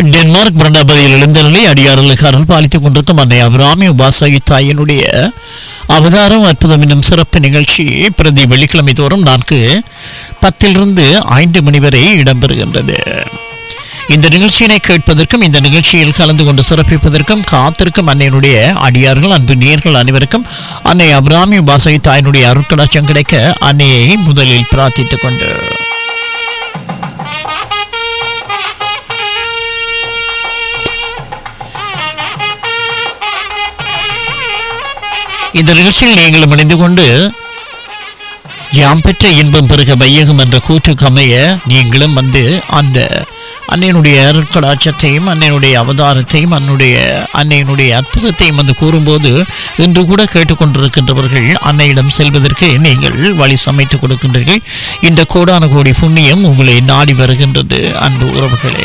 Denmark பிரண்டபதியில் எழுந்தருளி அடியார்களுக்கு அருள் பாலித்துக் கொண்டிருக்கும் அன்னை அபிராமி உபாசகி தாயினுடைய அவதாரம் அற்புதம் என்னும் சிறப்பு நிகழ்ச்சி பிரதி வெள்ளிக்கிழமை தோறும் நான்கு பத்திலிருந்து ஐந்து மணி வரை இடம்பெறுகின்றது இந்த நிகழ்ச்சியினை கேட்பதற்கும் இந்த நிகழ்ச்சியில் கலந்து கொண்டு சிறப்பிப்பதற்கும் காத்திருக்கும் அன்னையினுடைய அடியார்கள் அன்பு நேர்கள் அனைவருக்கும் அன்னை அபிராமி உபாசகி தாயினுடைய அருட்கடாட்சம் கிடைக்க அன்னையை முதலில் பிரார்த்தித்துக் கொண்டு இந்த நிகழ்ச்சியில் நீங்களும் இணைந்து கொண்டு யாம் பெற்ற இன்பம் பெருக வையகம் என்ற கூற்றுக்கு அமைய நீங்களும் வந்து அந்த அன்னையினுடைய அருட்கடாட்சத்தையும் அன்னையினுடைய அவதாரத்தையும் அன்னுடைய அன்னையினுடைய அற்புதத்தையும் வந்து கூறும்போது இன்று கூட கேட்டுக்கொண்டிருக்கின்றவர்கள் அன்னையிடம் செல்வதற்கு நீங்கள் வழி சமைத்து கொடுக்கின்றீர்கள் இந்த கோடான கோடி புண்ணியம் உங்களை நாடி வருகின்றது அன்பு உறவுகளே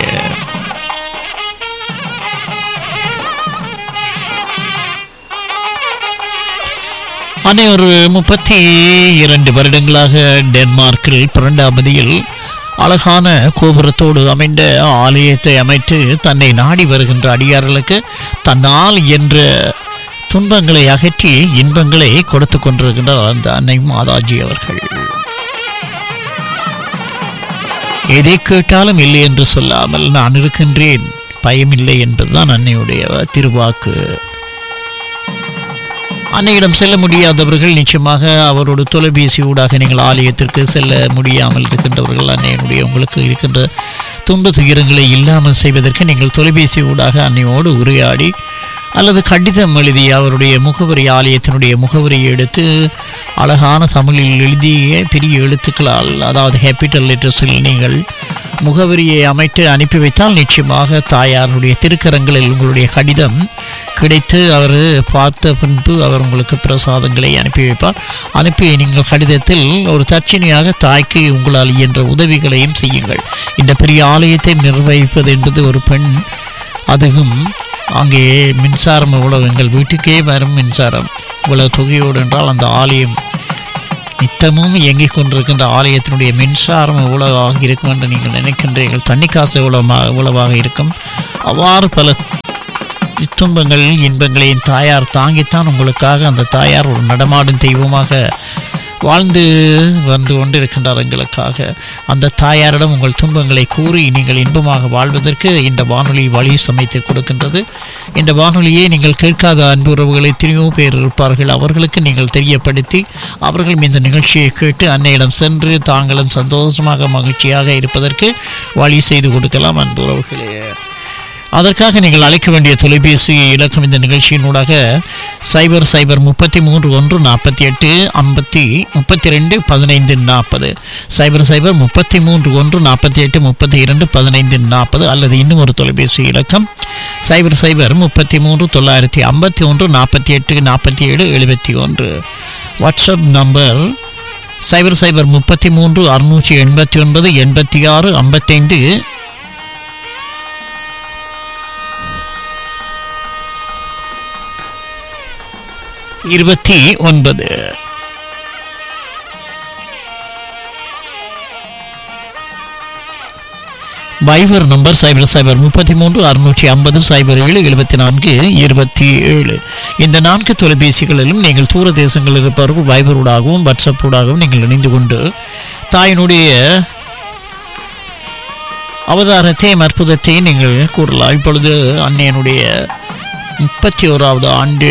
அன்னை ஒரு முப்பத்தி இரண்டு வருடங்களாக டென்மார்க்கில் பிறண்டாமதியில் அழகான கோபுரத்தோடு அமைந்த ஆலயத்தை அமைத்து தன்னை நாடி வருகின்ற அடியார்களுக்கு தன்னால் என்ற துன்பங்களை அகற்றி இன்பங்களை கொடுத்து கொண்டிருக்கின்றார் அந்த அன்னை மாதாஜி அவர்கள் எதை கேட்டாலும் இல்லை என்று சொல்லாமல் நான் இருக்கின்றேன் பயமில்லை என்பதுதான் அன்னையுடைய திருவாக்கு அன்னையிடம் செல்ல முடியாதவர்கள் நிச்சயமாக அவரோட தொலைபேசி ஊடாக நீங்கள் ஆலயத்திற்கு செல்ல முடியாமல் இருக்கின்றவர்கள் அன்னையினுடைய உங்களுக்கு இருக்கின்ற துன்ப துயரங்களை இல்லாமல் செய்வதற்கு நீங்கள் தொலைபேசி ஊடாக அன்னையோடு உரையாடி அல்லது கடிதம் எழுதி அவருடைய முகவரி ஆலயத்தினுடைய முகவரியை எடுத்து அழகான தமிழில் எழுதிய பெரிய எழுத்துக்களால் அதாவது கேபிட்டல் லெட்டர்ஸில் நீங்கள் முகவரியை அமைத்து அனுப்பி வைத்தால் நிச்சயமாக தாயாருடைய திருக்கரங்களில் உங்களுடைய கடிதம் கிடைத்து அவர் பார்த்த பின்பு அவர் உங்களுக்கு பிரசாதங்களை அனுப்பி வைப்பார் அனுப்பி நீங்கள் கடிதத்தில் ஒரு தட்சணையாக தாய்க்கு உங்களால் இயன்ற உதவிகளையும் செய்யுங்கள் இந்த பெரிய ஆலயத்தை நிர்வகிப்பது என்பது ஒரு பெண் அதுவும் அங்கே மின்சாரம் இவ்வளவு எங்கள் வீட்டுக்கே வரும் மின்சாரம் இவ்வளவு தொகையோடு என்றால் அந்த ஆலயம் நித்தமும் இயங்கிக் கொண்டிருக்கின்ற ஆலயத்தினுடைய மின்சாரம் எவ்வளவாக இருக்கும் என்று நீங்கள் நினைக்கின்றீர்கள் தண்ணி காசு எவ்வளவு எவ்வளவாக இருக்கும் அவ்வாறு பல துன்பங்கள் இன்பங்களையும் தாயார் தாங்கித்தான் உங்களுக்காக அந்த தாயார் ஒரு நடமாடும் தெய்வமாக வாழ்ந்து வந்து கொண்டிருக்கின்றார் எங்களுக்காக அந்த தாயாரிடம் உங்கள் துன்பங்களை கூறி நீங்கள் இன்பமாக வாழ்வதற்கு இந்த வானொலி வழி சமைத்து கொடுக்கின்றது இந்த வானொலியை நீங்கள் கேட்காத அன்பு உறவுகள் எத்தனையோ பேர் இருப்பார்கள் அவர்களுக்கு நீங்கள் தெரியப்படுத்தி அவர்களும் இந்த நிகழ்ச்சியை கேட்டு அன்னையிடம் சென்று தாங்களும் சந்தோஷமாக மகிழ்ச்சியாக இருப்பதற்கு வழி செய்து கொடுக்கலாம் அன்பு உறவுகளே அதற்காக நீங்கள் அழைக்க வேண்டிய தொலைபேசி இலக்கம் இந்த நிகழ்ச்சியினூடாக சைபர் சைபர் முப்பத்தி மூன்று ஒன்று நாற்பத்தி எட்டு ஐம்பத்தி முப்பத்தி ரெண்டு பதினைந்து நாற்பது சைபர் சைபர் முப்பத்தி மூன்று ஒன்று நாற்பத்தி எட்டு முப்பத்தி இரண்டு பதினைந்து நாற்பது அல்லது இன்னும் ஒரு தொலைபேசி இலக்கம் சைபர் சைபர் முப்பத்தி மூன்று தொள்ளாயிரத்தி ஐம்பத்தி ஒன்று நாற்பத்தி எட்டு நாற்பத்தி ஏழு எழுபத்தி ஒன்று வாட்ஸ்அப் நம்பர் சைபர் சைபர் முப்பத்தி மூன்று அறுநூற்றி எண்பத்தி ஒன்பது எண்பத்தி ஆறு ஐம்பத்தைந்து இருபத்தி ஒன்பது வைபர் நம்பர் சைபர் சைபர் முப்பத்தி மூன்று அறுநூற்றி ஐம்பது சைபர் ஏழு எழுபத்தி நான்கு இருபத்தி ஏழு இந்த நான்கு தொலைபேசிகளிலும் நீங்கள் தூர தேசங்களில் இருப்பவர்கள் வைபரூடாகவும் வாட்ஸ்அப்பூடாகவும் நீங்கள் இணைந்து கொண்டு தாயினுடைய அவதாரத்தையும் அற்புதத்தையும் நீங்கள் கூறலாம் இப்பொழுது அன்னையனுடைய முப்பத்தி ஓராவது ஆண்டு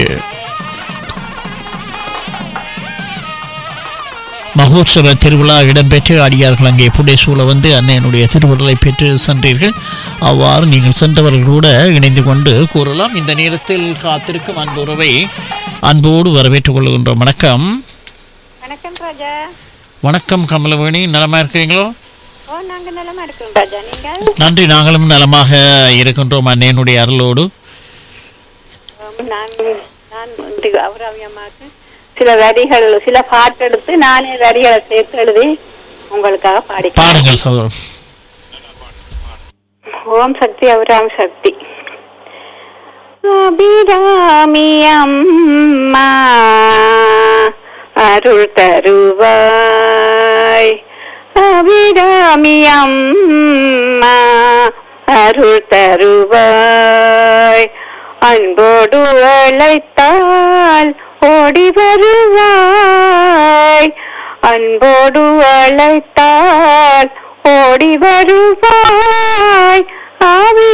மகோத்சவ திருவிழா இடம்பெற்று அடியார்கள் அங்கே புடைசூழ வந்து அன்னையனுடைய திருவுடலை பெற்று சென்றீர்கள் அவ்வாறு நீங்கள் சென்றவர்கள் கூட இணைந்து கொண்டு கூறலாம் இந்த நேரத்தில் காத்திருக்கும் அன்பு உறவை அன்போடு வரவேற்றுக் கொள்கின்றோம் வணக்கம் வணக்கம் ராஜா வணக்கம் கமலவேணி நலமா இருக்கிறீங்களோ ஓ நாங்க நலமா இருக்கோம் ராஜா நீங்க நன்றி நாங்களும் நலமாக இருக்கின்றோம் அன்னையனுடைய அருளோடு ஆம், நான் நான் வந்து அவுராவியம்மாக்கு சில வரிகள் சில பாட்டு எடுத்து நானே வரிகளை சேர்த்து எழுதி உங்களுக்காக பாடி பாருங்கள் சகோதரம் ஓம் சக்தி அபிராமி சக்தி அபிராமி அம்மா அருள் தருவாய் அபிராமி அம்மா அருள் தருவாய் அன்போடு அழைத்தால் ஓடி வருவாய் அன்போடு அழைத்தால் ஓடி வருவாய் ஆவி